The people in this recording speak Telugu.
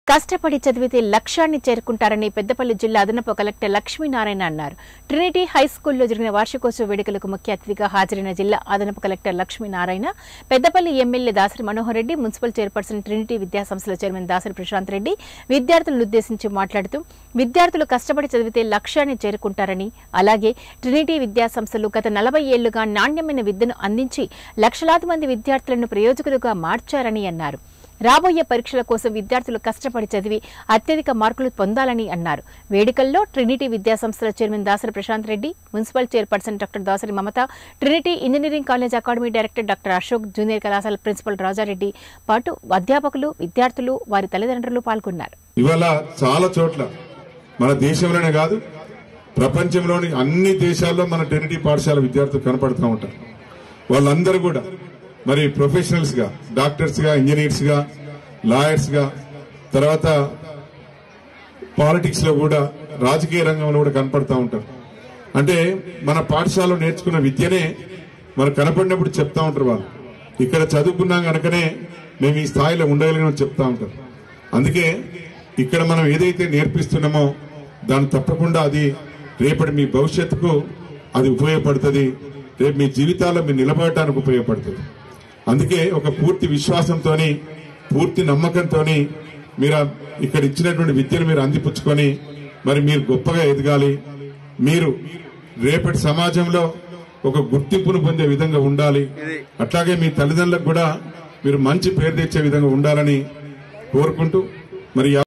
కష్టపడి చదివితే లక్ష్యాన్ని చేరుకుంటారని పెద్దపల్లి జిల్లా అదనపు కలెక్టర్ లక్ష్మీనారాయణ అన్నారు ట్రినిటీ హై స్కూల్లో జరిగిన వార్షికోత్సవ వేడుకలకు ముఖ్య అతిథిగా హాజరైన జిల్లా అదనపు collector Lakshminarayana Peddapalli MLA Dasari Manohar Reddy municipal chairperson Trinity విద్యాసంస్థల చైర్మన్ దాసరి ప్రశాంత్ రెడ్డి విద్యార్థులను ఉద్దేశించి మాట్లాడుతూ విద్యార్థులు కష్టపడి చదివితే లక్ష్యాన్ని చేరుకుంటారని అలాగే ట్రినిటీ విద్యాసంస్థలు గత నలభై ఏళ్లుగా నాణ్యమైన విద్యను అందించి లక్షలాది మంది విద్యార్థులను ప్రయోజకులుగా మార్చారని అన్నారు రాబోయే పరీక్షల కోసం విద్యార్థులు కష్టపడి చదివి అత్యధిక మార్కులు పొందాలని అన్నారు వేడుకల్లో ట్రినిటీ విద్యాసంస్థల chairman Dasari Prashanth Reddy municipal chairperson doctor Dasari Mamata Trinity engineering college academy director doctor Ashok junior కళాశాల ప్రిన్సిపల్ రాజారెడ్డి పాటు అధ్యాపకులు విద్యార్థులు వారి తల్లిదండ్రులు పాల్గొన్నారు ఇవాళ చాలా చోట్ల మన దేశంలోనే కాదు ప్రపంచంలోని అన్ని దేశాల్లో మన టెరిటీ పాఠశాల విద్యార్థులు కనపడుతూ ఉంటారు వాళ్ళందరూ కూడా మరి ప్రొఫెషనల్స్ గా డాక్టర్స్ గా ఇంజనీర్స్ గా లాయర్స్ గా తర్వాత పాలిటిక్స్ లో కూడా రాజకీయ రంగంలో కూడా కనపడుతూ ఉంటారు అంటే మన పాఠశాలలో నేర్చుకున్న విద్యనే మనకు కనపడినప్పుడు చెప్తా ఉంటారు వాళ్ళు ఇక్కడ చదువుకున్నాం కనుకనే మేము ఈ స్థాయిలో ఉండగలిగిన చెప్తా ఉంటారు అందుకే ఇక్కడ మనం ఏదైతే నేర్పిస్తున్నామో దాన్ని తప్పకుండా అది రేపటి మీ భవిష్యత్తుకు అది ఉపయోగపడుతుంది రేపు మీ జీవితాల్లో మీరు నిలబడటానికి ఉపయోగపడుతుంది అందుకే ఒక పూర్తి విశ్వాసంతోని పూర్తి నమ్మకంతోని మీరు ఆ ఇక్కడ ఇచ్చినటువంటి విద్యను మీరు అందిపుచ్చుకొని మరి మీరు గొప్పగా ఎదగాలి మీరు రేపటి సమాజంలో ఒక గుర్తింపును పొందే విధంగా ఉండాలి అట్లాగే మీ తల్లిదండ్రులకు కూడా మీరు మంచి పేరు తెచ్చే విధంగా ఉండాలని కోరుకుంటూ మరి